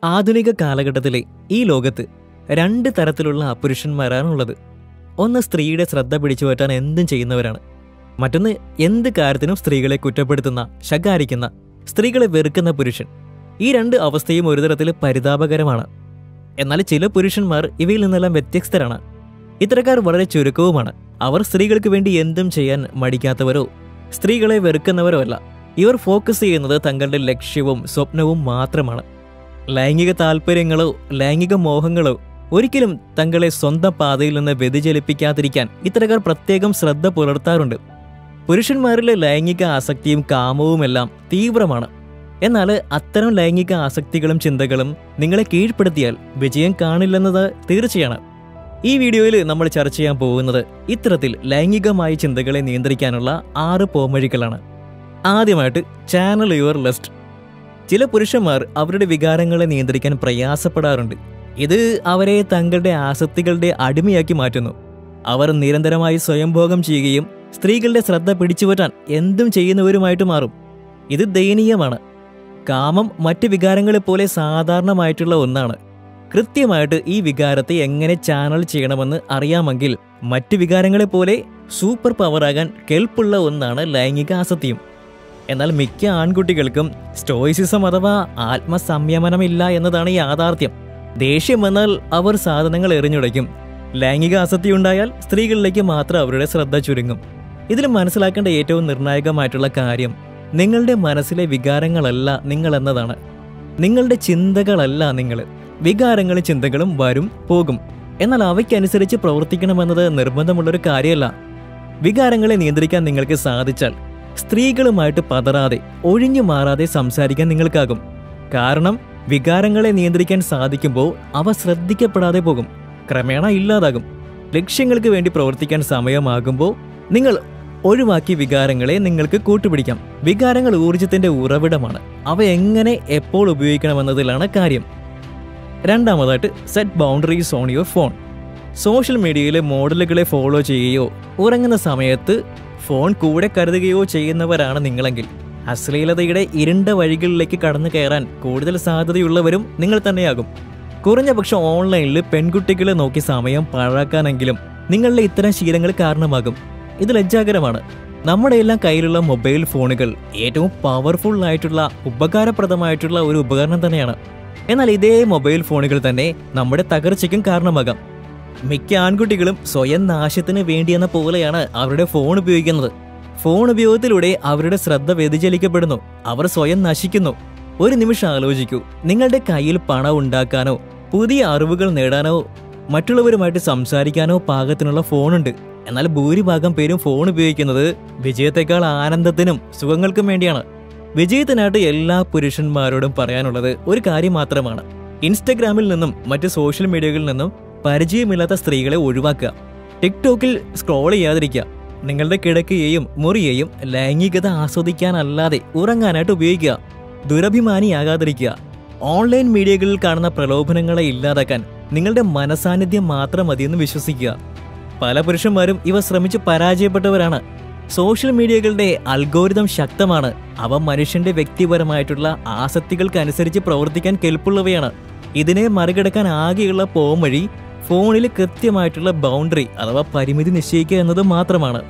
ആധുനിക കാലഘട്ടത്തിലെ ഈ ലോകത്ത് രണ്ട് തരത്തിലുള്ള പുരുഷന്മാരാണുള്ളത് ഒന്ന് സ്ത്രീയുടെ ശ്രദ്ധ പിടിച്ചു പറ്റാൻ എന്തും ചെയ്യുന്നവരാണ് മറ്റൊന്ന് എന്ത് കാര്യത്തിനും സ്ത്രീകളെ കുറ്റപ്പെടുത്തുന്ന ശകാരിക്കുന്ന സ്ത്രീകളെ വെറുക്കുന്ന പുരുഷൻ ഈ രണ്ട് അവസ്ഥയും ഒരു തരത്തിൽ പരിതാപകരമാണ് എന്നാൽ ചില പുരുഷന്മാർ ഇവയിൽ നിന്നെല്ലാം വ്യത്യസ്തരാണ് ഇത്തരക്കാർ വളരെ ചുരുക്കവുമാണ് അവർ സ്ത്രീകൾക്ക് വേണ്ടി എന്തും ചെയ്യാൻ മടിക്കാത്തവരോ സ്ത്രീകളെ വെറുക്കുന്നവരോ അല്ല ഇവർ ഫോക്കസ് ചെയ്യുന്നത് തങ്ങളുടെ ലക്ഷ്യവും സ്വപ്നവും മാത്രമാണ് ലൈംഗിക താല്പര്യങ്ങളോ ലൈംഗിക മോഹങ്ങളോ ഒരിക്കലും തങ്ങളെ സ്വന്തം പാതയിൽ നിന്ന് വ്യതിചലിപ്പിക്കാതിരിക്കാൻ ഇത്തരക്കാർ പ്രത്യേകം ശ്രദ്ധ പുലർത്താറുണ്ട് പുരുഷന്മാരിലെ ലൈംഗിക ആസക്തിയും കാമവുമെല്ലാം തീവ്രമാണ് എന്നാൽ അത്തരം ലൈംഗിക ആസക്തികളും ചിന്തകളും നിങ്ങളെ കീഴ്പ്പെടുത്തിയാൽ വിജയം കാണില്ലെന്നത് തീർച്ചയാണ് ഈ വീഡിയോയിൽ നമ്മൾ ചർച്ച ചെയ്യാൻ പോകുന്നത് ഇത്തരത്തിൽ ലൈംഗികമായ ചിന്തകളെ നിയന്ത്രിക്കാനുള്ള ആറ് പോംവഴികളാണ് ആദ്യമായിട്ട് ചാനൽ യുവർ ലിസ്റ്റ് ചില പുരുഷന്മാർ അവരുടെ വികാരങ്ങളെ നിയന്ത്രിക്കാൻ പ്രയാസപ്പെടാറുണ്ട് ഇത് അവരെ തങ്ങളുടെ ആസക്തികളുടെ അടിമയാക്കി മാറ്റുന്നു അവർ നിരന്തരമായി സ്വയംഭോഗം ചെയ്യുകയും സ്ത്രീകളുടെ ശ്രദ്ധ പിടിച്ചുപറ്റാൻ എന്തും ചെയ്യുന്നവരുമായിട്ട് മാറും ഇത് ദയനീയമാണ് കാമം മറ്റ് വികാരങ്ങളെപ്പോലെ സാധാരണമായിട്ടുള്ള ഒന്നാണ് കൃത്യമായിട്ട് ഈ വികാരത്തെ എങ്ങനെ ചാനൽ ചെയ്യണമെന്ന് അറിയാമെങ്കിൽ മറ്റ് വികാരങ്ങളെപ്പോലെ സൂപ്പർ പവറാകാൻ കെൽപ്പുള്ള ഒന്നാണ് ലൈംഗിക ആസക്തിയും എന്നാൽ മിക്ക ആൺകുട്ടികൾക്കും സ്റ്റോയിസിസം അഥവാ ആത്മസംയമനമില്ല എന്നതാണ് യാഥാർത്ഥ്യം ദേഷ്യം വന്നാൽ അവർ സാധനങ്ങൾ എറിഞ്ഞുടയ്ക്കും ലൈംഗിക ആസക്തി ഉണ്ടായാൽ സ്ത്രീകളിലേക്ക് മാത്രം അവരുടെ ശ്രദ്ധ ചുരുങ്ങും ഇതിൽ മനസ്സിലാക്കേണ്ട ഏറ്റവും നിർണായകമായിട്ടുള്ള കാര്യം നിങ്ങളുടെ മനസ്സിലെ വികാരങ്ങളല്ല നിങ്ങൾ എന്നതാണ് നിങ്ങളുടെ ചിന്തകളല്ല നിങ്ങൾ വികാരങ്ങളും ചിന്തകളും വരും പോകും എന്നാൽ അവയ്ക്കനുസരിച്ച് പ്രവർത്തിക്കണമെന്നത് നിർബന്ധമുള്ളൊരു കാര്യമല്ല വികാരങ്ങളെ നിയന്ത്രിക്കാൻ നിങ്ങൾക്ക് സാധിച്ചാൽ സ്ത്രീകളുമായിട്ട് പതറാതെ ഒഴിഞ്ഞു മാറാതെ സംസാരിക്കാൻ നിങ്ങൾക്കാകും കാരണം വികാരങ്ങളെ നിയന്ത്രിക്കാൻ സാധിക്കുമ്പോൾ അവ ശ്രദ്ധിക്കപ്പെടാതെ പോകും ക്രമേണ ഇല്ലാതാകും ലക്ഷ്യങ്ങൾക്ക് വേണ്ടി പ്രവർത്തിക്കാൻ സമയമാകുമ്പോൾ നിങ്ങൾ ഒഴിവാക്കി വികാരങ്ങളെ നിങ്ങൾക്ക് കൂട്ടുപിടിക്കാം വികാരങ്ങൾ ഊർജത്തിന്റെ ഉറവിടമാണ് അവ എങ്ങനെ എപ്പോൾ ഉപയോഗിക്കണമെന്നതിലാണ് കാര്യം രണ്ടാമതായിട്ട് set boundaries on your phone social മീഡിയയിലെ മോഡലുകളെ ഫോളോ ചെയ്യുകയോ ഉറങ്ങുന്ന സമയത്ത് ഫോൺ കൂടെ കരുതുകയോ ചെയ്യുന്നവരാണ് നിങ്ങളെങ്കിൽ അശ്ലീലതയുടെ ഇരുണ്ട വഴികളിലേക്ക് കടന്നു കയറാൻ കൂടുതൽ സാധ്യതയുള്ളവരും നിങ്ങൾ തന്നെയാകും കുറഞ്ഞ പക്ഷം ഓൺലൈനിൽ പെൺകുട്ടികളെ നോക്കി സമയം പാഴാക്കാനെങ്കിലും നിങ്ങളുടെ ഇത്തരം ശീലങ്ങൾ കാരണമാകും ഇത് ലജ്ജാകരമാണ് നമ്മുടെ എല്ലാം കയ്യിലുള്ള മൊബൈൽ ഫോണുകൾ ഏറ്റവും പവർഫുൾ ആയിട്ടുള്ള ഉപകാരപ്രദമായിട്ടുള്ള ഒരു ഉപകരണം തന്നെയാണ് എന്നാൽ ഇതേ മൊബൈൽ ഫോണുകൾ തന്നെ നമ്മുടെ തകർച്ചയ്ക്കും കാരണമാകാം മിക്ക ആൺകുട്ടികളും സ്വയം നാശത്തിന് വേണ്ടിയെന്ന പോലെയാണ് അവരുടെ ഫോൺ ഉപയോഗിക്കുന്നത് ഫോൺ ഉപയോഗത്തിലൂടെ അവരുടെ ശ്രദ്ധ വ്യതിചലിക്കപ്പെടുന്നു അവർ സ്വയം നശിക്കുന്നു ഒരു നിമിഷം ആലോചിക്കൂ നിങ്ങളുടെ കയ്യിൽ പണം ഉണ്ടാക്കാനോ പുതിയ അറിവുകൾ നേടാനോ മറ്റുള്ളവരുമായിട്ട് സംസാരിക്കാനോ പാകത്തിനുള്ള ഫോണുണ്ട് എന്നാൽ ഭൂരിഭാഗം പേരും ഫോൺ ഉപയോഗിക്കുന്നത് വിജയത്തെക്കാൾ ആനന്ദത്തിനും സുഖങ്ങൾക്കും വേണ്ടിയാണ് വിജയത്തിനായിട്ട് എല്ലാ പുരുഷന്മാരോടും പറയാനുള്ളത് ഒരു കാര്യം മാത്രമാണ് ഇൻസ്റ്റഗ്രാമിൽ നിന്നും മറ്റ് സോഷ്യൽ മീഡിയകളിൽ നിന്നും പരിചയമില്ലാത്ത സ്ത്രീകളെ ഒഴിവാക്കുക ടിക്ടോക്കിൽ സ്ക്രോൾ ചെയ്യാതിരിക്കുക നിങ്ങളുടെ കിടക്കുകയും മുറിയെയും ലൈംഗികത ആസ്വദിക്കാനല്ലാതെ ഉറങ്ങാനായിട്ട് ഉപയോഗിക്കുക ദുരഭിമാനിയാകാതിരിക്കുക ഓൺലൈൻ മീഡിയകളിൽ കാണുന്ന പ്രലോഭനങ്ങളെ ഇല്ലാതാക്കാൻ നിങ്ങളുടെ മനസാന്നിധ്യം മാത്രം മതിയെന്ന് വിശ്വസിക്കുക പല പുരുഷന്മാരും ഇവ ശ്രമിച്ച് പരാജയപ്പെട്ടവരാണ് സോഷ്യൽ മീഡിയകളുടെ അൽഗോരിതം ശക്തമാണ് അവ മനുഷ്യന്റെ വ്യക്തിപരമായിട്ടുള്ള ആസക്തികൾക്കനുസരിച്ച് പ്രവർത്തിക്കാൻ കെൽപ്പുള്ളവയാണ് ഇതിനെ മറികടക്കാൻ ആകെയുള്ള പോംവഴി ഫോണിൽ കൃത്യമായിട്ടുള്ള ബൗണ്ടറി അഥവാ പരിമിതി നിശ്ചയിക്കുക എന്നത് മാത്രമാണ്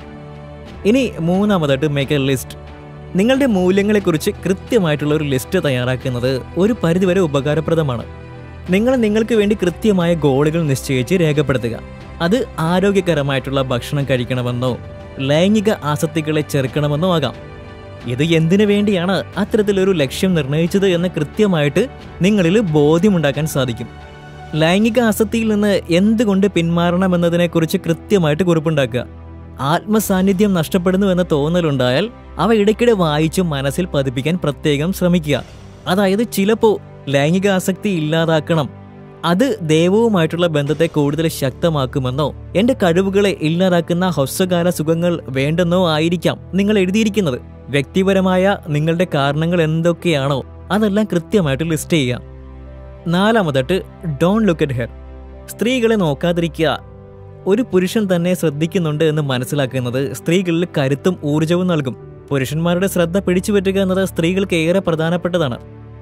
ഇനി മൂന്നാമതായിട്ട് മേക്ക് എ ലിസ്റ്റ് നിങ്ങളുടെ മൂല്യങ്ങളെക്കുറിച്ച് കൃത്യമായിട്ടുള്ള ഒരു ലിസ്റ്റ് തയ്യാറാക്കുന്നത് ഒരു പരിധിവരെ ഉപകാരപ്രദമാണ് നിങ്ങൾ നിങ്ങൾക്ക് വേണ്ടി കൃത്യമായ ഗോളുകൾ നിശ്ചയിച്ച് രേഖപ്പെടുത്തുക അത് ആരോഗ്യകരമായിട്ടുള്ള ഭക്ഷണം കഴിക്കണമെന്നോ ലൈംഗിക ആസക്തികളെ ചെറുക്കണമെന്നോ ആകാം ഇത് എന്തിനു വേണ്ടിയാണ് അത്തരത്തിലൊരു ലക്ഷ്യം നിർണ്ണയിച്ചത് എന്ന് കൃത്യമായിട്ട് നിങ്ങളിൽ ബോധ്യമുണ്ടാക്കാൻ സാധിക്കും ലൈംഗിക ആസക്തിയിൽ നിന്ന് എന്തുകൊണ്ട് പിന്മാറണമെന്നതിനെക്കുറിച്ച് കൃത്യമായിട്ട് കുറിപ്പുണ്ടാക്കുക ആത്മസാന്നിധ്യം നഷ്ടപ്പെടുന്നു എന്ന തോന്നലുണ്ടായാൽ അവ ഇടയ്ക്കിടെ വായിച്ച് മനസ്സിൽ പതിപ്പിക്കാൻ പ്രത്യേകം ശ്രമിക്കുക അതായത് ചിലപ്പോൾ ലൈംഗിക ആസക്തി ഇല്ലാതാക്കണം അത് ദൈവവുമായിട്ടുള്ള ബന്ധത്തെ കൂടുതൽ ശക്തമാക്കുമെന്നോ എന്റെ കഴിവുകളെ ഇല്ലാതാക്കുന്ന ഹ്രസ്വകാല സുഖങ്ങൾ വേണ്ടെന്നോ ആയിരിക്കാം നിങ്ങൾ എഴുതിയിരിക്കുന്നത് വ്യക്തിപരമായ നിങ്ങളുടെ കാരണങ്ങൾ എന്തൊക്കെയാണോ അതെല്ലാം കൃത്യമായിട്ട് ലിസ്റ്റ് ചെയ്യുക നാലാമതായിട്ട് ഡോൺ ലുക്ക് അറ്റ് ഹെർ സ്ത്രീകളെ നോക്കാതിരിക്കുക ഒരു പുരുഷൻ തന്നെ ശ്രദ്ധിക്കുന്നുണ്ട് എന്ന് മനസ്സിലാക്കുന്നത് സ്ത്രീകളിൽ കരുത്തും ഊർജവും നൽകും പുരുഷന്മാരുടെ ശ്രദ്ധ പിടിച്ചുപറ്റുക എന്നത് സ്ത്രീകൾക്ക് ഏറെ പ്രധാനപ്പെട്ടതാണ്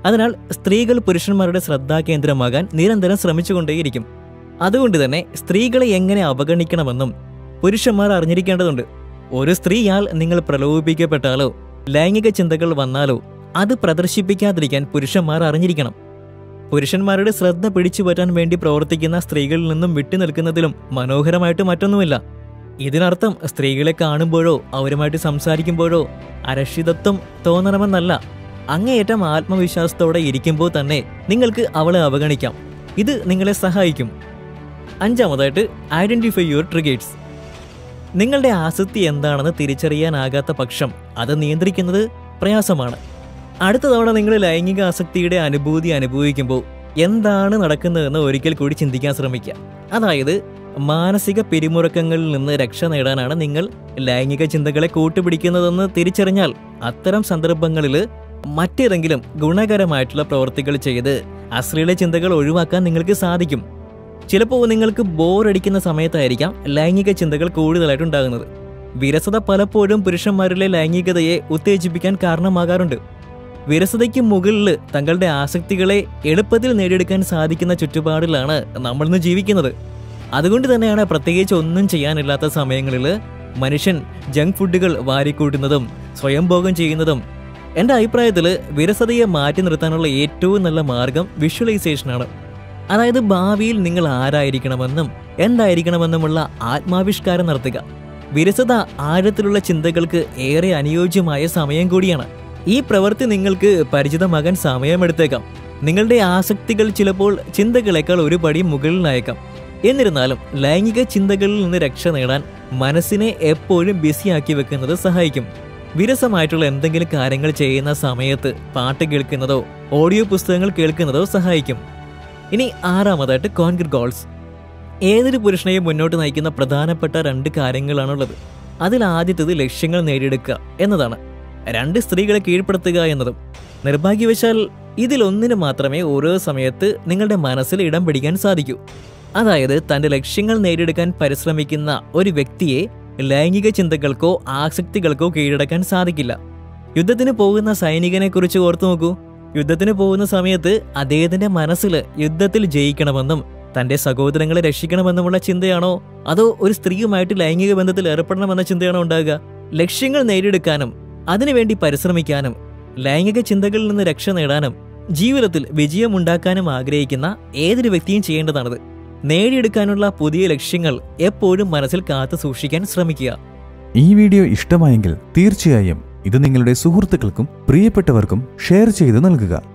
അതിനാൽ സ്ത്രീകൾ പുരുഷന്മാരുടെ ശ്രദ്ധാകേന്ദ്രമാകാൻ നിരന്തരം ശ്രമിച്ചുകൊണ്ടേയിരിക്കും അതുകൊണ്ട് തന്നെ സ്ത്രീകളെ എങ്ങനെ അവഗണിക്കണമെന്നും പുരുഷന്മാർ അറിഞ്ഞിരിക്കേണ്ടതുണ്ട് ഒരു സ്ത്രീയാൽ നിങ്ങൾ പ്രലോഭിപ്പിക്കപ്പെട്ടാലോ ലൈംഗിക ചിന്തകൾ വന്നാലോ അത് പ്രദർശിപ്പിക്കാതിരിക്കാൻ പുരുഷന്മാർ അറിഞ്ഞിരിക്കണം പുരുഷന്മാരുടെ ശ്രദ്ധ പിടിച്ചുപറ്റാൻ വേണ്ടി പ്രവർത്തിക്കുന്ന സ്ത്രീകളിൽ നിന്നും വിട്ടുനിൽക്കുന്നതിലും മനോഹരമായിട്ട് മറ്റൊന്നുമില്ല ഇതിനർത്ഥം സ്ത്രീകളെ കാണുമ്പോഴോ അവരുമായിട്ട് സംസാരിക്കുമ്പോഴോ അരക്ഷിതത്വം തോന്നണമെന്നല്ല അങ്ങേയറ്റം ആത്മവിശ്വാസത്തോടെ ഇരിക്കുമ്പോൾ തന്നെ നിങ്ങൾക്ക് അവളെ അവഗണിക്കാം ഇത് നിങ്ങളെ സഹായിക്കും അഞ്ചാമതായിട്ട് ഐഡന്റിഫൈ യുവർ ട്രിഗേറ്റ്സ് നിങ്ങളുടെ ആസക്തി എന്താണെന്ന് തിരിച്ചറിയാനാകാത്ത പക്ഷം അത് നിയന്ത്രിക്കുന്നത് പ്രയാസമാണ് അടുത്ത തവണ നിങ്ങൾ ലൈംഗിക ആസക്തിയുടെ അനുഭൂതി അനുഭവിക്കുമ്പോൾ എന്താണ് നടക്കുന്നതെന്ന് ഒരിക്കൽ കൂടി ചിന്തിക്കാൻ ശ്രമിക്കുക അതായത് മാനസിക പിരിമുറുക്കങ്ങളിൽ നിന്ന് രക്ഷ നേടാനാണ് നിങ്ങൾ ലൈംഗിക ചിന്തകളെ കൂട്ടുപിടിക്കുന്നതെന്ന് തിരിച്ചറിഞ്ഞാൽ അത്തരം സന്ദർഭങ്ങളിൽ മറ്റേതെങ്കിലും ഗുണകരമായിട്ടുള്ള പ്രവൃത്തികൾ ചെയ്ത് അശ്ലീല ചിന്തകൾ ഒഴിവാക്കാൻ നിങ്ങൾക്ക് സാധിക്കും ചിലപ്പോൾ നിങ്ങൾക്ക് ബോറടിക്കുന്ന സമയത്തായിരിക്കാം ലൈംഗിക ചിന്തകൾ കൂടുതലായിട്ട് ഉണ്ടാകുന്നത് വിരസത പലപ്പോഴും പുരുഷന്മാരിലെ ലൈംഗികതയെ ഉത്തേജിപ്പിക്കാൻ കാരണമാകാറുണ്ട് വിരസതയ്ക്ക് മുകളിൽ തങ്ങളുടെ ആസക്തികളെ എളുപ്പത്തിൽ നേടിയെടുക്കാൻ സാധിക്കുന്ന ചുറ്റുപാടിലാണ് നമ്മളിന്ന് ജീവിക്കുന്നത് അതുകൊണ്ട് തന്നെയാണ് പ്രത്യേകിച്ച് ഒന്നും ചെയ്യാനില്ലാത്ത സമയങ്ങളിൽ മനുഷ്യൻ ജങ്ക് ഫുഡുകൾ വാരിക്കൂട്ടുന്നതും സ്വയംഭോഗം ചെയ്യുന്നതും എൻ്റെ അഭിപ്രായത്തിൽ വിരസതയെ മാറ്റി നിർത്താനുള്ള ഏറ്റവും നല്ല മാർഗം വിഷ്വലൈസേഷനാണ് അതായത് ഭാവിയിൽ നിങ്ങൾ ആരായിരിക്കണമെന്നും എന്തായിരിക്കണമെന്നുമുള്ള ആത്മാവിഷ്കാരം നടത്തുക വിരസത ആഴത്തിലുള്ള ചിന്തകൾക്ക് ഏറെ അനുയോജ്യമായ സമയം കൂടിയാണ് ഈ പ്രവൃത്തി നിങ്ങൾക്ക് പരിചിതമാകാൻ സമയമെടുത്തേക്കാം നിങ്ങളുടെ ആസക്തികൾ ചിലപ്പോൾ ചിന്തകളെക്കാൾ ഒരു പടി മുകളിലായേക്കാം എന്നിരുന്നാലും ലൈംഗിക ചിന്തകളിൽ നിന്ന് രക്ഷ നേടാൻ മനസ്സിനെ എപ്പോഴും ബിസിയാക്കി വെക്കുന്നത് സഹായിക്കും വിരസമായിട്ടുള്ള എന്തെങ്കിലും കാര്യങ്ങൾ ചെയ്യുന്ന സമയത്ത് പാട്ട് കേൾക്കുന്നതോ ഓഡിയോ പുസ്തകങ്ങൾ കേൾക്കുന്നതോ സഹായിക്കും ഇനി ആറാമതായിട്ട് കോൺക്രീറ്റ് ഗോൾസ് ഏതൊരു പുരുഷനെയും മുന്നോട്ട് നയിക്കുന്ന പ്രധാനപ്പെട്ട രണ്ട് കാര്യങ്ങളാണുള്ളത് അതിൽ ആദ്യത്തേത് ലക്ഷ്യങ്ങൾ നേടിയെടുക്കുക എന്നതാണ് രണ്ട് സ്ത്രീകളെ കീഴ്പ്പെടുത്തുക എന്നതും നിർഭാഗ്യവശാൽ ഇതിലൊന്നിന് മാത്രമേ ഓരോ സമയത്ത് നിങ്ങളുടെ മനസ്സിൽ ഇടം പിടിക്കാൻ സാധിക്കൂ അതായത് തന്റെ ലക്ഷ്യങ്ങൾ നേടിയെടുക്കാൻ പരിശ്രമിക്കുന്ന ഒരു വ്യക്തിയെ ലൈംഗിക ചിന്തകൾക്കോ ആസക്തികൾക്കോ കീഴടക്കാൻ സാധിക്കില്ല യുദ്ധത്തിന് പോകുന്ന സൈനികനെ കുറിച്ച് ഓർത്തു നോക്കൂ യുദ്ധത്തിന് പോകുന്ന സമയത്ത് അദ്ദേഹത്തിന്റെ മനസ്സിൽ യുദ്ധത്തിൽ ജയിക്കണമെന്നും തന്റെ സഹോദരങ്ങളെ രക്ഷിക്കണമെന്നുമുള്ള ചിന്തയാണോ അതോ ഒരു സ്ത്രീയുമായിട്ട് ലൈംഗിക ബന്ധത്തിൽ ഏർപ്പെടണമെന്ന ചിന്തയാണോ ഉണ്ടാകുക ലക്ഷ്യങ്ങൾ നേടിയെടുക്കാനും അതിനുവേണ്ടി പരിശ്രമിക്കാനും ലൈംഗിക ചിന്തകളിൽ നിന്ന് രക്ഷ നേടാനും ജീവിതത്തിൽ വിജയമുണ്ടാക്കാനും ആഗ്രഹിക്കുന്ന ഏതൊരു വ്യക്തിയും ചെയ്യേണ്ടതാണത് നേടിയെടുക്കാനുള്ള പുതിയ ലക്ഷ്യങ്ങൾ എപ്പോഴും മനസ്സിൽ കാത്തു സൂക്ഷിക്കാൻ ശ്രമിക്കുക ഈ വീഡിയോ ഇഷ്ടമായെങ്കിൽ തീർച്ചയായും ഇത് നിങ്ങളുടെ സുഹൃത്തുക്കൾക്കും പ്രിയപ്പെട്ടവർക്കും ഷെയർ ചെയ്ത് നൽകുക